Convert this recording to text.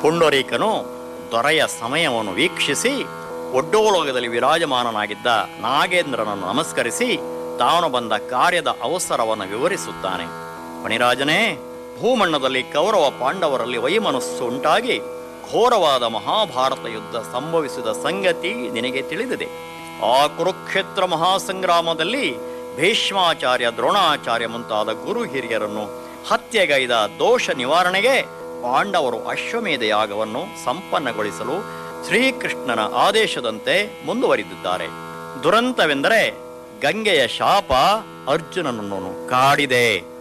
ಪುಂಡರೀಕನು ದೊರೆಯ ಸಮಯವನ್ನು ವೀಕ್ಷಿಸಿ ಒಡ್ಡೋಲೋಗದಲ್ಲಿ ವಿರಾಜಮಾನನಾಗಿದ್ದ ನಾಗೇಂದ್ರನನ್ನು ನಮಸ್ಕರಿಸಿ ತಾನು ಬಂದ ಕಾರ್ಯದ ಅವಸರವನ್ನು ವಿವರಿಸುತ್ತಾನೆ ಮಣಿರಾಜನೇ ಭೂಮಣ್ಣದಲ್ಲಿ ಕೌರವ ಪಾಂಡವರಲ್ಲಿ ವೈಮನಸ್ಸು ಉಂಟಾಗಿ ಘೋರವಾದ ಮಹಾಭಾರತ ಯುದ್ಧ ಸಂಭವಿಸಿದ ಸಂಗತಿ ನಿನಗೆ ತಿಳಿದಿದೆ ಆ ಕುರುಕ್ಷೇತ್ರ ಮಹಾಸಂಗ್ರಾಮದಲ್ಲಿ ಭೀಷ್ಮಾಚಾರ್ಯ ದ್ರೋಣಾಚಾರ್ಯ ಮುಂತಾದ ಗುರು ಹಿರಿಯರನ್ನು ಹತ್ಯೆಗೈದ ದೋಷ ನಿವಾರಣೆಗೆ ಪಾಂಡವರು ಅಶ್ವಮೇಧ ಯಾಗವನ್ನು ಸಂಪನ್ನಗೊಳಿಸಲು ಶ್ರೀಕೃಷ್ಣನ ಆದೇಶದಂತೆ ಮುಂದುವರಿದಿದ್ದಾರೆ ದುರಂತವೆಂದರೆ ಗಂಗೆಯ ಶಾಪ ಅರ್ಜುನನನ್ನು ಕಾಡಿದೆ